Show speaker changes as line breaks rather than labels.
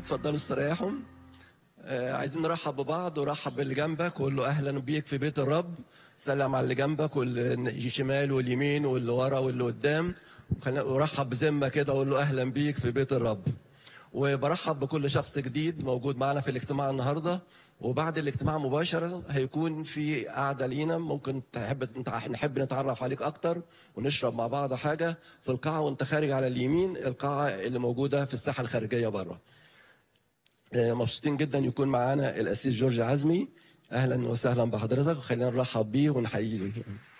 اتفضلوا استريحوا آه، عايزين نرحب ببعض ورحب باللي جنبك وقول له اهلا بيك في بيت الرب سلم على اللي جنبك واللي يجي شمال واليمين واللي ورا واللي قدام خلينا ورحب بذمه كده وقول له اهلا بيك في بيت الرب وبرحب بكل شخص جديد موجود معنا في الاجتماع النهارده وبعد الاجتماع مباشرة هيكون في قعدة لينا ممكن تحب نحب نتعرف عليك أكتر ونشرب مع بعض حاجة في القاعة وأنت خارج على اليمين القاعة اللي موجودة في الساحة الخارجية بره. آه، مبسوطين جدا يكون معانا الأسيس جورج عزمي أهلا وسهلا بحضرتك وخلينا نرحب بيه ونحييه